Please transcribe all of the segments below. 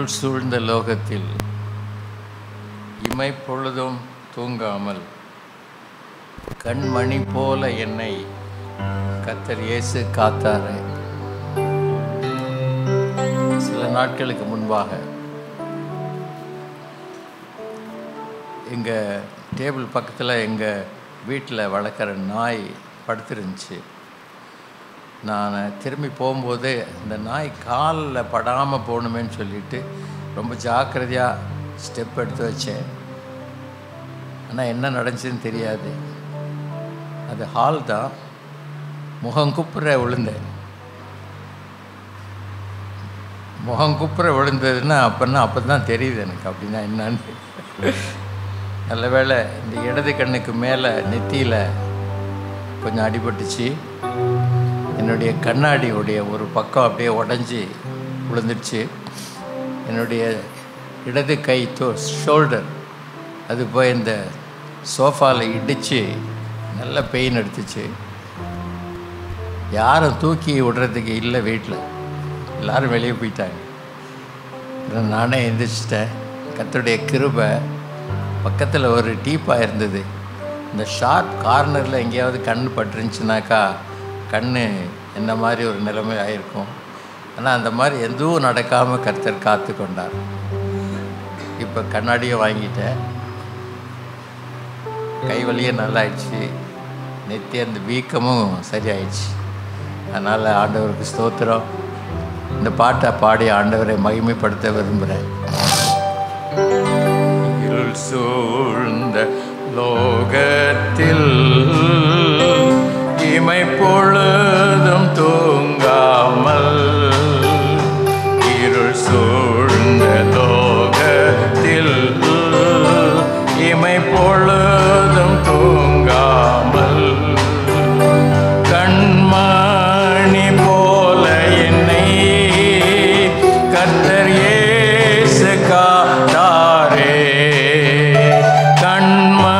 இருள் சூழ்ந்த லோகத்தில் இமைப்பொழுதும் தூங்காமல் கண்மணி போல என்னை கத்தர் இயேசு காத்தாரு சில நாட்களுக்கு முன்பாக எங்கள் டேபிள் பக்கத்தில் எங்கள் வீட்டில் வளர்க்குற நாய் படுத்துருந்துச்சு நான் திரும்பி போகும்போது இந்த நாய் காலில் படாமல் போகணுமேன்னு சொல்லிட்டு ரொம்ப ஜாக்கிரதையாக ஸ்டெப் எடுத்து வச்சேன் ஆனால் என்ன நடந்துச்சுன்னு தெரியாது அது ஹால் தான் முகம் குப்புற விழுந்தேன் முகம் குப்புற விழுந்ததுன்னா அப்போன்னா அப்போ தான் தெரியுது எனக்கு அப்படின்னா என்னன்னு நல்ல வேளை இந்த இடது கண்ணுக்கு மேலே நெத்தியில் கொஞ்சம் அடிபட்டுச்சு என்னுடைய கண்ணாடியுடைய ஒரு பக்கம் அப்படியே உடஞ்சி விழுந்துருச்சு என்னுடைய இடது கை தோ ஷோல்டர் அது போய் இந்த சோஃபாவில் இடித்து நல்ல பெயின் எடுத்துச்சு யாரும் தூக்கி விடுறதுக்கு இல்லை வீட்டில் எல்லாரும் வெளியே போயிட்டாங்க அப்புறம் நானே எந்திரிச்சிட்டேன் கத்தருடைய கிருபை பக்கத்தில் ஒரு டீப்பாக இருந்தது இந்த ஷார்ப் கார்னரில் எங்கேயாவது கண் பட்டுருந்துச்சுனாக்கா கண் என்ன மாதிரி ஒரு நிலைமை ஆயிருக்கும் ஆனால் அந்த மாதிரி எதுவும் நடக்காமல் கர்த்தர் காத்து கொண்டார் இப்போ கண்ணாடியை வாங்கிட்டேன் கை வலியே நல்லாயிடுச்சு நெத்தி அந்த வீக்கமும் சரியாயிடுச்சு அதனால் ஆண்டவருக்கு ஸ்தோத்திரம் இந்த பாட்டை பாடி ஆண்டவரை மகிமைப்படுத்த விரும்புகிறேன் இருள் சூழ்ந்த லோகத்தில் இமை பொழுதும் தூங்காமல் இருள் சூழ்ந்த லோகத்தில் இமை பொழுதும் தூங்காமல் கண்மணி போல என்னை கர்த்தர் இயேசு காத்தாரே கண்மணி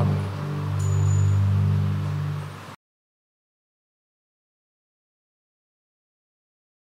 ஆமென்